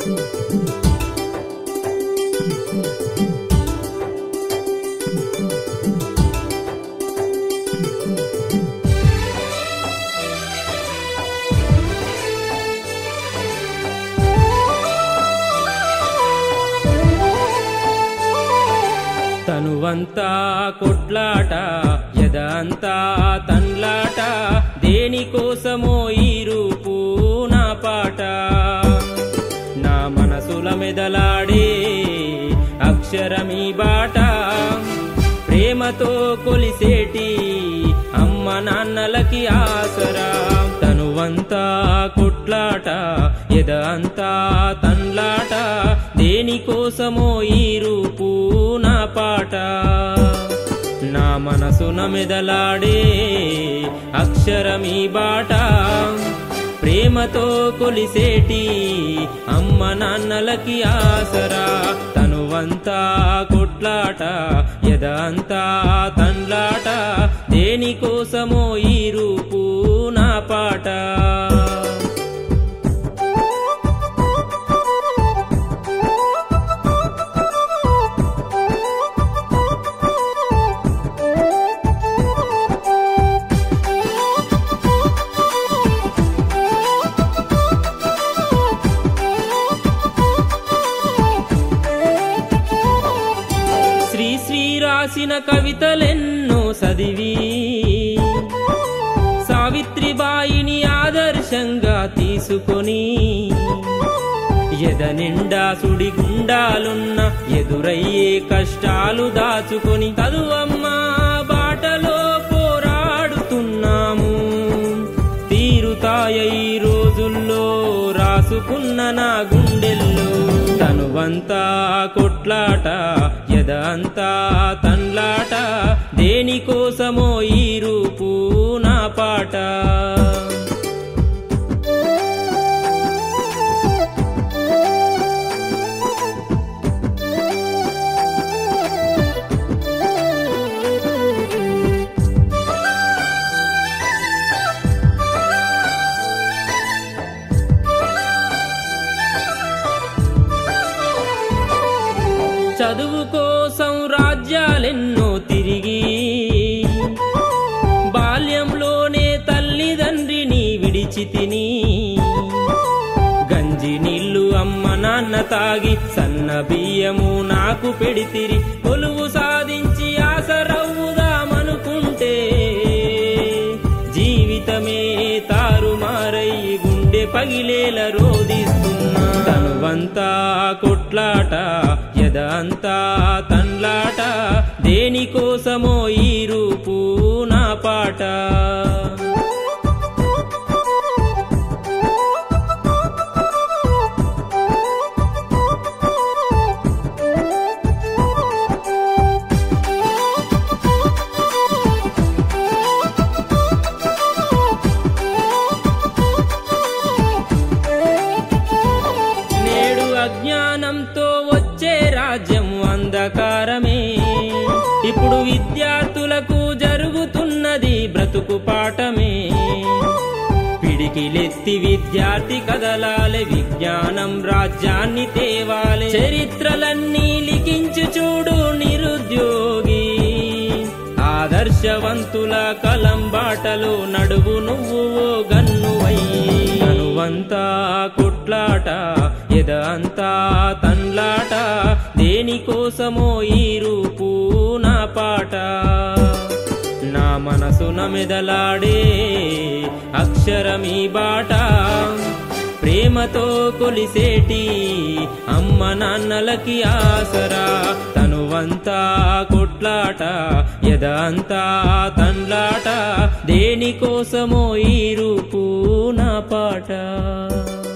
తనువంతా కొట్లాట ఎదంతా తన్లాట దేనికోసమో ఈ రూపు నా పాట నా మనసుల మెదలాడే అక్షరమీ బాట ప్రేమతో కొలిసేటి అమ్మ నాన్నలకి ఆసరా తనువంతా కొట్లాట ఎదంతా తన్లాట దేనికోసమో ఈ రూపు నా పాట నా మనసున మెదలాడే అక్షరమీ బాట ప్రేమతో కొలిసేటి అమ్మ నాన్నలకి ఆసరా తనువంతా కొట్లాట ఎదంతా తండ్లాట దేనికోసమో ఈ రూపు నా పాట శ్రీ శ్రీ రాసిన కవితలెన్నో చదివి సావిత్రిబాయిని ఆదర్శంగా తీసుకొని ఎద నిండా సుడి గుండాలున్న ఎదురయ్యే కష్టాలు దాచుకొని చదువమ్మా బాటలో పోరాడుతున్నాము తీరుతాయ ఈ రోజుల్లో రాసుకున్న నా గుండెల్లో తనువంతా కొట్లాట ఎదంతా తన్లాట దేనికోసమో ఈ రూపు నా పాట చదువు కోసం రాజ్యాలెన్నో తిరిగి బాల్యంలోనే తల్లిదండ్రిని విడిచి తిని గంజి నీళ్లు అమ్మ నాన్న తాగి సన్న బియ్యము నాకు పెడితిరి కొలువు సాధించి ఆసరవ్వుదామనుకుంటే జీవితమే తారుమారయ్యి గుండె పగిలేల రోదిస్తున్నా తనువంతా కొట్లాట ఎదంతా తన్లాట దేనికోసమో ఈ రూపు నా పాట నేడు అజ్ఞానంతో వచ్చే రాజ్యం అంధకారమే ఇప్పుడు విద్యార్థులకు జరుగుతున్నది బ్రతుకు పాఠమే పిడికిలెత్తి విద్యార్థి కదలాలే విజ్ఞానం రాజ్యాన్ని తేవాలే చరిత్రలన్నీ లిఖించు చూడు నిరుద్యోగి ఆదర్శవంతుల కలం బాటలో నడువు నువ్వు ఓ గన్నువై అనువంతా కొట్లాట ఎదంతా తన్లాట దేనికోసమో ఈ రూపు నా పాట నా మనసున మెదలాడే అక్షరమీ బాట ప్రేమతో కొలిసేటి అమ్మ నాన్నలకి ఆసరా తనువంతా కొట్లాట ఎదంతా తన్లాట దేనికోసమో ఈ రూపు నా పాట